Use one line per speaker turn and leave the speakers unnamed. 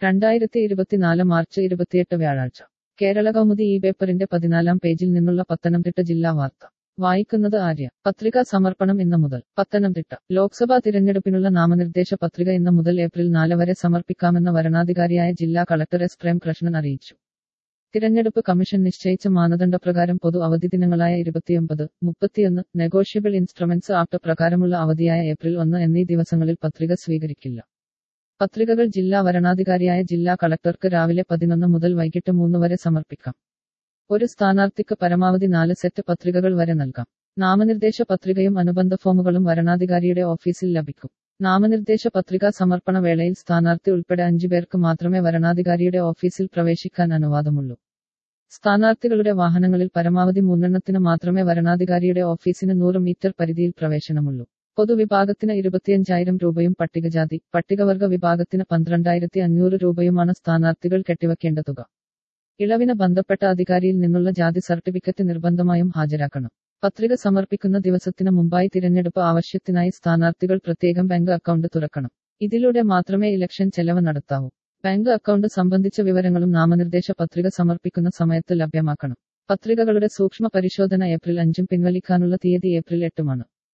രണ്ടായിരത്തി ഇരുപത്തിനാല് മാർച്ച് ഇരുപത്തിയെട്ട് വ്യാഴാഴ്ച കേരള കൗമുദി ഈ പേപ്പറിന്റെ പതിനാലാം പേജിൽ നിന്നുള്ള പത്തനംതിട്ട ജില്ലാ വാർത്ത വായിക്കുന്നത് ആര്യ പത്രികാ സമർപ്പണം ഇന്ന് മുതൽ പത്തനംതിട്ട ലോക്സഭാ തിരഞ്ഞെടുപ്പിനുള്ള നാമനിർദ്ദേശ പത്രിക ഇന്ന് മുതൽ ഏപ്രിൽ നാല് വരെ സമർപ്പിക്കാമെന്ന് വരണാധികാരിയായ ജില്ലാ കളക്ടർ എസ് പ്രേംകൃഷ്ണൻ അറിയിച്ചു തിരഞ്ഞെടുപ്പ് കമ്മീഷൻ നിശ്ചയിച്ച മാനദണ്ഡപ്രകാരം പൊതു അവധി ദിനങ്ങളായ ഇരുപത്തിയൊമ്പത് മുപ്പത്തിയൊന്ന് നെഗോഷ്യബിൾ ഇൻസ്ട്രുമെന്റ്സ് ആക്ട് പ്രകാരമുള്ള അവധിയായ ഏപ്രിൽ ഒന്ന് എന്നീ ദിവസങ്ങളിൽ പത്രിക സ്വീകരിക്കില്ല പത്രികകൾ ജില്ലാ വരണാധികാരിയായ ജില്ലാ കളക്ടർക്ക് രാവിലെ പതിനൊന്ന് മുതൽ വൈകിട്ട് മൂന്ന് വരെ സമർപ്പിക്കാം ഒരു സ്ഥാനാർത്ഥിക്ക് പരമാവധി നാല് സെറ്റ് പത്രികകൾ വരെ നൽകാം നാമനിർദ്ദേശ പത്രികയും അനുബന്ധ ഫോമുകളും വരണാധികാരിയുടെ ഓഫീസിൽ ലഭിക്കും നാമനിർദ്ദേശ പത്രികാ സമർപ്പണ വേളയിൽ സ്ഥാനാർത്ഥി ഉൾപ്പെടെ അഞ്ചു പേർക്ക് മാത്രമേ വരണാധികാരിയുടെ ഓഫീസിൽ പ്രവേശിക്കാൻ അനുവാദമുള്ളൂ സ്ഥാനാർത്ഥികളുടെ വാഹനങ്ങളിൽ പരമാവധി മൂന്നെണ്ണത്തിന് മാത്രമേ വരണാധികാരിയുടെ ഓഫീസിന് നൂറ് മീറ്റർ പരിധിയിൽ പ്രവേശനമുള്ളൂ പൊതുവിഭാഗത്തിന് ഇരുപത്തിയഞ്ചായിരം രൂപയും പട്ടികജാതി പട്ടികവർഗ വിഭാഗത്തിന് പന്ത്രണ്ടായിരത്തി അഞ്ഞൂറ് രൂപയുമാണ് സ്ഥാനാർത്ഥികൾ കെട്ടിവെക്കേണ്ട തുക ഇളവിന് ബന്ധപ്പെട്ട അധികാരിയിൽ നിന്നുള്ള ജാതി സർട്ടിഫിക്കറ്റ് നിർബന്ധമായും ഹാജരാക്കണം പത്രിക സമർപ്പിക്കുന്ന ദിവസത്തിന് മുമ്പായി തിരഞ്ഞെടുപ്പ് ആവശ്യത്തിനായി സ്ഥാനാർത്ഥികൾ പ്രത്യേകം ബാങ്ക് അക്കൗണ്ട് തുറക്കണം ഇതിലൂടെ മാത്രമേ ഇലക്ഷൻ ചെലവ് നടത്താവൂ ബാങ്ക് അക്കൗണ്ട് സംബന്ധിച്ച വിവരങ്ങളും നാമനിർദ്ദേശ പത്രിക സമർപ്പിക്കുന്ന സമയത്ത് ലഭ്യമാക്കണം പത്രികകളുടെ സൂക്ഷ്മ പരിശോധന ഏപ്രിൽ അഞ്ചും പിൻവലിക്കാനുള്ള തീയതി ഏപ്രിൽ എട്ടുമാണ്